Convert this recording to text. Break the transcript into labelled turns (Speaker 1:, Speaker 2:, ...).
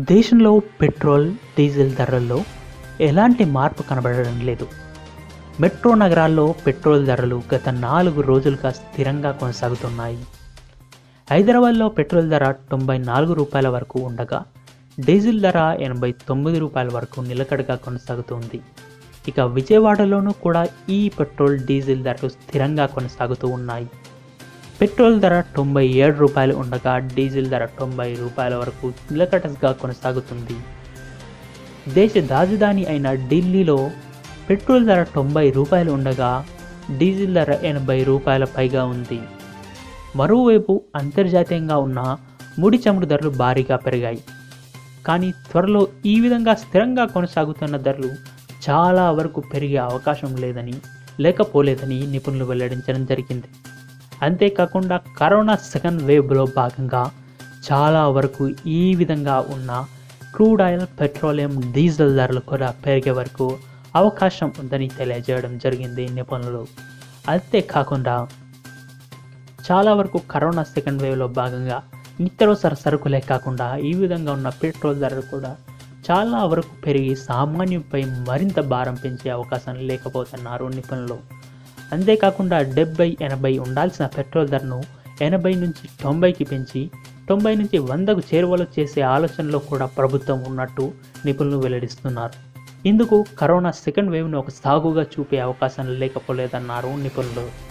Speaker 1: దేశంలో petrol diesel ధరల్లో ఎలాంటి మార్పు కనబడడం లేదు మెట్రో నగరాల్లో పెట్రోల్ ధరలు గత నాలుగు రోజులుగా స్థిరంగా కొనసాగుతున్నాయి హైదరాబాద్లో పెట్రోల్ ధర తొంభై నాలుగు రూపాయల వరకు ఉండగా డీజిల్ ధర ఎనభై తొమ్మిది రూపాయల వరకు నిలకడగా కొనసాగుతుంది ఇక విజయవాడలోనూ కూడా ఈ పెట్రోల్ డీజిల్ ధరలు స్థిరంగా కొనసాగుతూ ఉన్నాయి పెట్రోల్ ధర తొంభై ఏడు రూపాయలు ఉండగా డీజిల్ ధర తొంభై రూపాయల వరకు నిలకడగా కొనసాగుతుంది దేశ రాజధాని అయిన ఢిల్లీలో పెట్రోల్ ధర తొంభై రూపాయలు ఉండగా డీజిల్ ధర ఎనభై రూపాయల పైగా ఉంది మరోవైపు అంతర్జాతీయంగా ఉన్న ముడి చమురు ధరలు భారీగా పెరిగాయి కానీ త్వరలో ఈ విధంగా స్థిరంగా కొనసాగుతున్న ధరలు చాలా వరకు పెరిగే అవకాశం లేదని లేకపోలేదని నిపుణులు వెల్లడించడం జరిగింది అంతేకాకుండా కరోనా సెకండ్ వేవ్లో భాగంగా చాలా వరకు ఈ విధంగా ఉన్న క్రూడ్ ఆయిల్ పెట్రోలియం డీజిల్ ధరలు కూడా పెరిగే వరకు అవకాశం ఉందని తెలియజేయడం జరిగింది నిపుణులు అంతేకాకుండా చాలా వరకు కరోనా సెకండ్ వేవ్లో భాగంగా నిత్యావసర సరుకులే కాకుండా ఈ విధంగా ఉన్న పెట్రోల్ ధరలు కూడా చాలా వరకు పెరిగి సామాన్యుపై మరింత భారం పెంచే అవకాశం లేకపోతున్నారు నిపుణులు అంతేకాకుండా డెబ్బై ఎనభై ఉండాల్సిన పెట్రోల్ ధరను ఎనభై నుంచి తొంభైకి పెంచి తొంభై నుంచి వందకు చేరువలు చేసే ఆలోచనలో కూడా ప్రభుత్వం ఉన్నట్టు నిపుణులు వెల్లడిస్తున్నారు ఇందుకు కరోనా సెకండ్ వేవ్ను ఒక సాగుగా చూపే అవకాశం లేకపోలేదన్నారు నిపుణులు